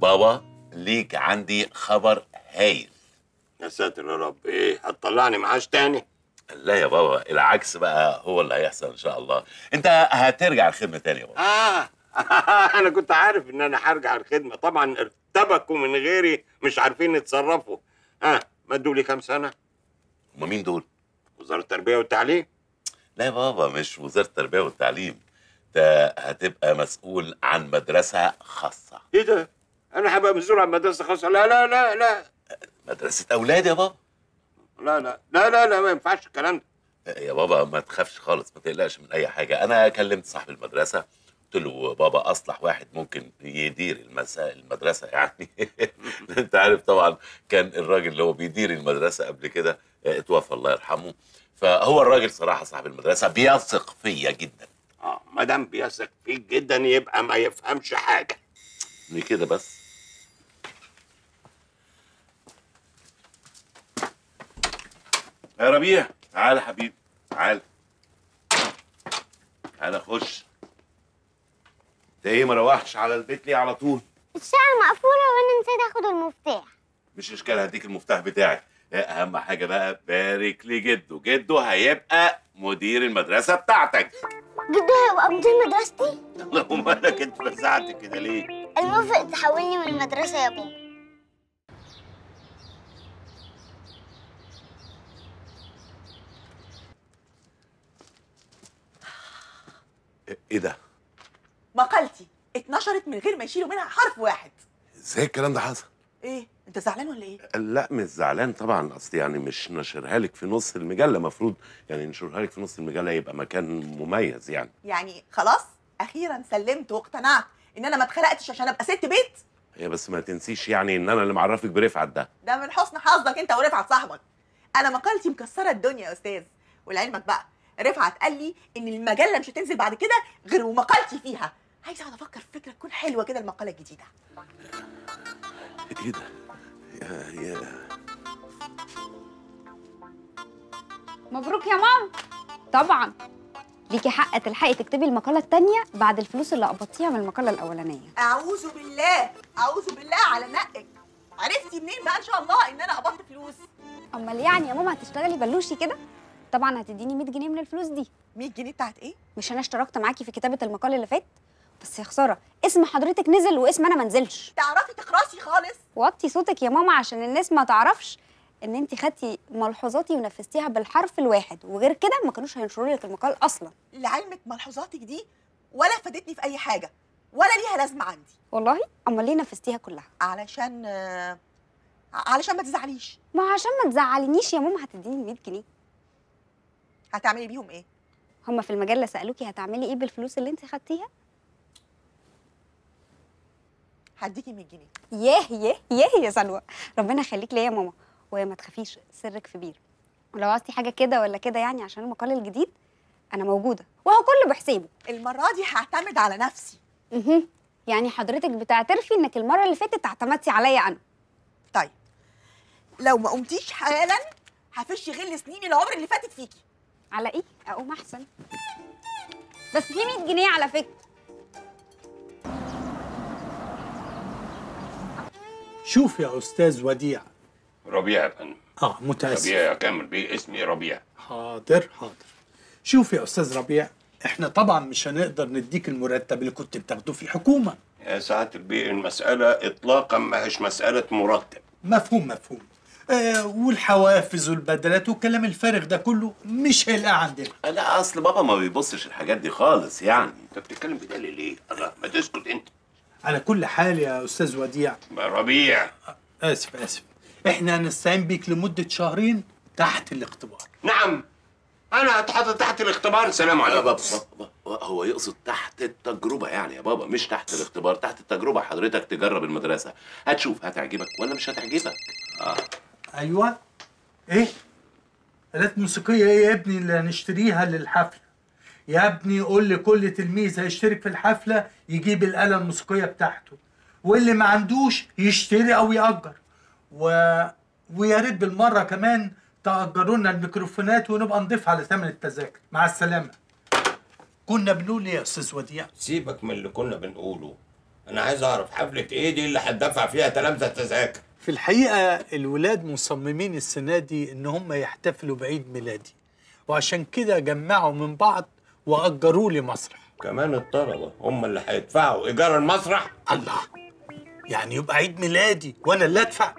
بابا ليك عندي خبر هايل يا ساتر يا رب ايه هتطلعني معاش تاني لا يا بابا العكس بقى هو اللي هيحصل ان شاء الله انت هترجع الخدمه تاني يا بابا اه انا كنت عارف ان انا هرجع الخدمه طبعا ارتبكوا من غيري مش عارفين يتصرفوا اه مدوا لي كام سنه هما مين دول وزاره التربيه والتعليم لا يا بابا مش وزاره التربيه والتعليم ده هتبقى مسؤول عن مدرسه خاصه ايه ده انا هبقى مسؤول عن مدرسه خاصه لا لا لا لا مدرسه اولاد يا بابا لا لا لا لا, لا ما ينفعش الكلام ده يا بابا ما تخافش خالص ما تقلقش من اي حاجه انا كلمت صاحب المدرسه قلت له بابا اصلح واحد ممكن يدير المسا المدرسه يعني انت عارف طبعا كان الراجل اللي هو بيدير المدرسه قبل كده اه، اتوفى الله يرحمه فهو الراجل صراحه صاحب المدرسه بيثق فيا جدا اه ما دام بيثق فيك جدا يبقى ما يفهمش حاجه ليه كده بس يا ربيع تعال حبيبي تعال تعال خش انت ايه ما روحتش على البيت ليه على طول الشقة مقفولة وأنا نسيت آخد المفتاح مش اشكال هديك المفتاح بتاعي اهم حاجه بقى بارك لجده جده هيبقى مدير المدرسه بتاعتك جدو هيبقى مدير مدرستي اللهم مالك انت فزعت كده ليه الموافق تحولني من المدرسة يا بابا ايه ده مقالتي اتنشرت من غير ما يشيلوا منها حرف واحد ازاي الكلام ده حصل ايه انت زعلان ولا ايه لا مش زعلان طبعا اصل يعني مش نشرها لك في نص المجله مفروض يعني نشرها لك في نص المجله يبقى مكان مميز يعني يعني خلاص اخيرا سلمت واقتنعت ان انا ما اتخلقتش عشان ابقى ست بيت هي بس ما تنسيش يعني ان انا اللي معرفك برفعت ده ده من حسن حظك انت ورفعت صاحبك انا مقالتي مكسره الدنيا يا استاذ ولعلمك بقى رفعت قال لي ان المجله مش هتنزل بعد كده غير ومقالتي فيها عايزه اقعد افكر في فكره تكون حلوه كده المقاله الجديده ايه ده يا يا مبروك يا ماما طبعا ليكي حق تلحقي تكتبي المقالة التانية بعد الفلوس اللي قبضتيها من المقالة الأولانية اعوذ بالله اعوذ بالله على نقك عرفتي منين بقى ان شاء الله ان انا قبضت فلوس أمال يعني يا ماما هتشتغلي بلوشي كده طبعا هتديني 100 جنيه من الفلوس دي 100 جنيه بتاعت ايه مش أنا اشتركت معاكي في كتابة المقال اللي فات بس يا خسارة اسم حضرتك نزل واسم أنا ما نزلش تعرفي تقراسي خالص وطي صوتك يا ماما عشان الناس ما تعرفش ان انت خدتي ملحوظاتي ونفذتيها بالحرف الواحد وغير كده ما كانوش هينشروا لك المقال اصلا لعلمك ملحوظاتك دي ولا فادتني في اي حاجه ولا ليها لازمه عندي والله امال ليه نفذتيها كلها علشان آه، علشان ما تزعليش ما عشان ما تزعلينيش يا ماما هتديني 100 جنيه هتعملي بيهم ايه هما في المجله سالوكي هتعملي ايه بالفلوس اللي انت خدتيها هديكي 100 جنيه ياه ياه ياه يا سلوى ربنا يخليك ليا يا ماما وما تخافيش سرك كبير ولو عاوزتي حاجه كده ولا كده يعني عشان المقال الجديد انا موجوده وهو كله بحسابه المره دي هعتمد على نفسي اها يعني حضرتك بتعترفي انك المره اللي فاتت اعتمدتي عليا انا طيب لو ما قمتيش حالا هفش غل سنين العمر اللي فاتت فيكي على ايه اقوم احسن بس في 100 جنيه على فكره شوف يا أستاذ وديع ربيع يا فندم آه متأسف ربيع يا كامل بيه اسمي ربيع حاضر حاضر شوف يا أستاذ ربيع إحنا طبعا مش هنقدر نديك المرتب اللي كنت بتاخده في الحكومة يا سعادة البيه المسألة إطلاقا ما هيش مسألة مرتب مفهوم مفهوم آه والحوافز والبدلات والكلام الفارغ ده كله مش هيلاقي عندنا لا اصل بابا ما بيبصش الحاجات دي خالص يعني أنت بتتكلم بدليل ليه؟ الله ما تسكت أنت على كل حال يا أستاذ وديع ربيع آسف آسف إحنا هنستعين بيك لمدة شهرين تحت الاختبار نعم أنا هتحط تحت الاختبار سلام يا عليكم بابا, بابا هو يقصد تحت التجربة يعني يا بابا مش تحت الاختبار تحت التجربة حضرتك تجرب المدرسة هتشوف هتعجبك ولا مش هتعجبك أيوة إيه؟ آلات موسيقية إيه يا ابني اللي هنشتريها للحفلة؟ يا ابني قول لكل تلميذ هيشترك في الحفلة يجيب الآلة الموسيقية بتاعته واللي ما عندوش يشتري أو يأجر و... ويا ريت بالمرة كمان تأجروا لنا الميكروفونات ونبقى نضيف على ثمن التذاكر مع السلامة كنا بنقول إيه يا أستاذ وديع؟ سيبك من اللي كنا بنقوله انا عايز اعرف حفله ايه دي اللي هتدفع فيها تلامذه تذاكر في الحقيقة الولاد مصممين السنة دي إن هم يحتفلوا بعيد ميلادي وعشان كده جمعوا من بعض وأجروا لي مسرح كمان الطلبه هم اللي هيدفعوا ايجار المسرح الله يعني يبقى عيد ميلادي وأنا اللي أدفع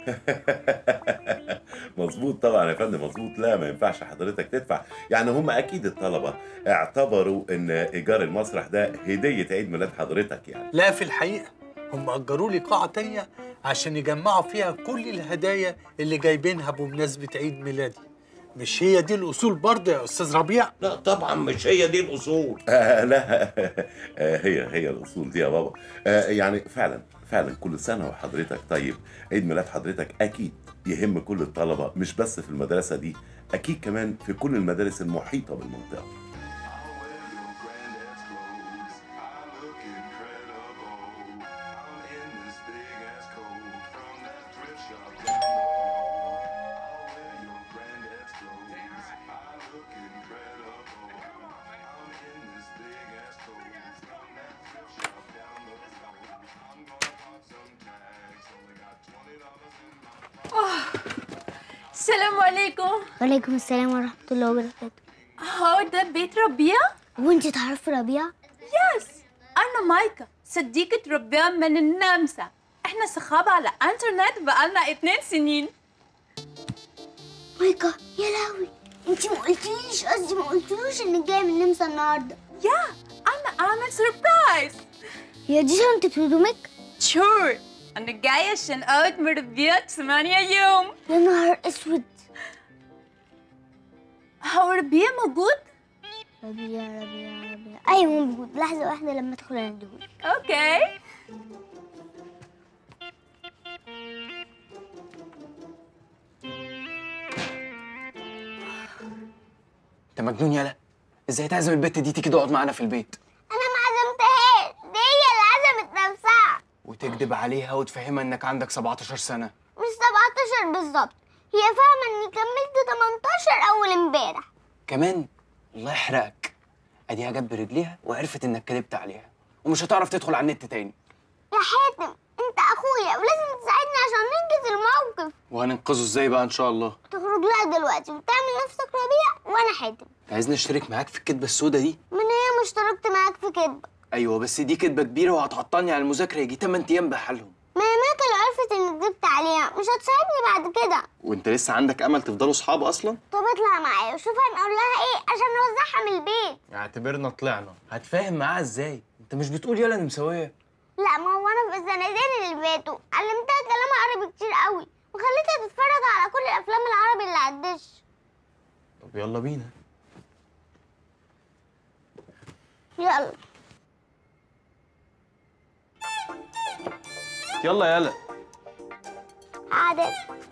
مظبوط طبعا يا فندم مظبوط لا ما ينفعش حضرتك تدفع يعني هم اكيد الطلبه اعتبروا ان ايجار المسرح ده هديه عيد ميلاد حضرتك يعني لا في الحقيقة هم أجروا لي قاعة تانية عشان يجمعوا فيها كل الهدايا اللي جايبينها بمناسبة عيد ميلادي مش هي دي الأصول برضه يا أستاذ ربيع؟ لا طبعا مش هي دي الاصول آه لا آه هي هي الاصول دي يا بابا آه يعني فعلا فعلا كل سنه وحضرتك طيب عيد ميلاد حضرتك اكيد يهم كل الطلبه مش بس في المدرسه دي اكيد كمان في كل المدارس المحيطه بالمنطقه السلام عليكم وعليكم السلام ورحمة الله وبركاته هو ده بيت ربيع؟ وانت تعرفي ربيع؟ يس أنا مايكا صديقة ربيع من النمسا احنا صحاب على انترنت بقالنا اتنين سنين مايكا يا لهوي انت ما قلتليش قصدي ما قلتلوش انك جايه من النمسا النهارده يا أنا أعمل سربرايز هي دي شنطة هدومك؟ شور أنا جاية عشان أقعد من ربيع ثمانية يوم يا نهار اسود هو ربيع موجود؟ ربيع ربيع ربيع ايوه موجود لحظة واحدة لما ادخل اندهولك أوكي انت مجنون يالا ازاي تعزم البت دي تيجي تقعد معانا في البيت انا ما عزمتهاش دي هي اللي عزمت نفسها وتكذب عليها وتفهمها انك عندك 17 سنه مش 17 بالظبط هي فاهمة اني كملت 18 اول امبارح كمان الله يحرقك اديها جت برجليها وعرفت انك كذبت عليها ومش هتعرف تدخل على النت تاني يا حاتم انت اخويا ولازم تساعدني عشان ننجز الموقف وهننقذه ازاي بقى ان شاء الله تخرج لها دلوقتي وتعمل نفسك ربيع وانا حاتم عايزني اشترك معاك في الكدبه السودا دي من هي مشتركت معاك في كدبة ايوه بس دي كدبه كبيره وهتعطلني عن المذاكره يجي 8 ايام بحالهم ما هي ماكا لو عرفت انك كدبت عليها مش هتساعدني بعد كده وانت لسه عندك امل تفضلوا صحاب اصلا طب اطلع معايا وشوف هنقول لها ايه عشان نوزعها من البيت اعتبرنا طلعنا هتفاهم معاها ازاي انت مش بتقول يلا انا مسويه لا ما هو انا في السنتين اللي فاتوا علمتها كلام عربي كتير قوي وخليتها تتفرج على كل الافلام العربي اللي على الدش طب يلا بينا يلا يلا يلا عادل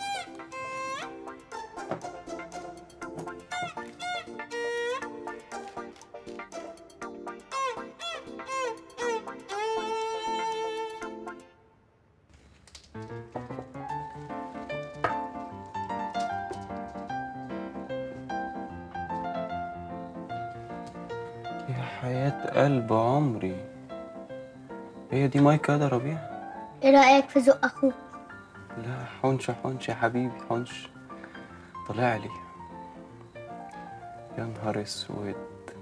يا حياة قلب عمري هي دي مايكا ده ربيع ايه رايك في ذوق اخوك لا حنش حنش يا حبيبي حنش طلع لي يا نهار اسود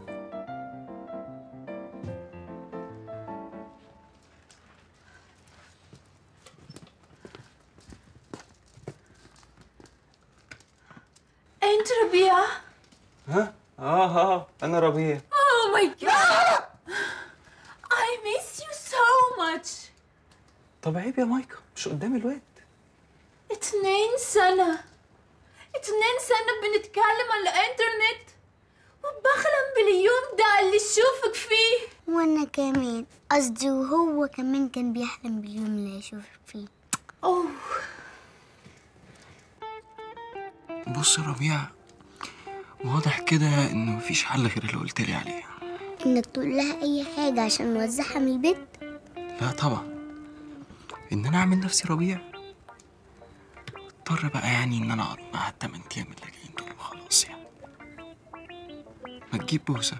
أنت ربيع؟ ها اه اه انا ربيع Oh my god! I miss you so much! طب عيب يا مايكا مش قدام الواد اتنين سنة اتنين سنة بنتكلم على الانترنت وبحلم باليوم ده اللي اشوفك فيه وانا كمان قصدي وهو كمان كان بيحلم باليوم اللي هيشوفك فيه اوه بص يا ربيع واضح كده انه مفيش حل غير اللي قلت لي عليه انك تقول لها اي حاجه عشان نوزعها من البيت لا طبعا ان انا اعمل نفسي ربيع اضطر بقى يعني ان انا اقعد معاها التمن ايام اللي جايين دول وخلاص يعني ما تجيب بوسه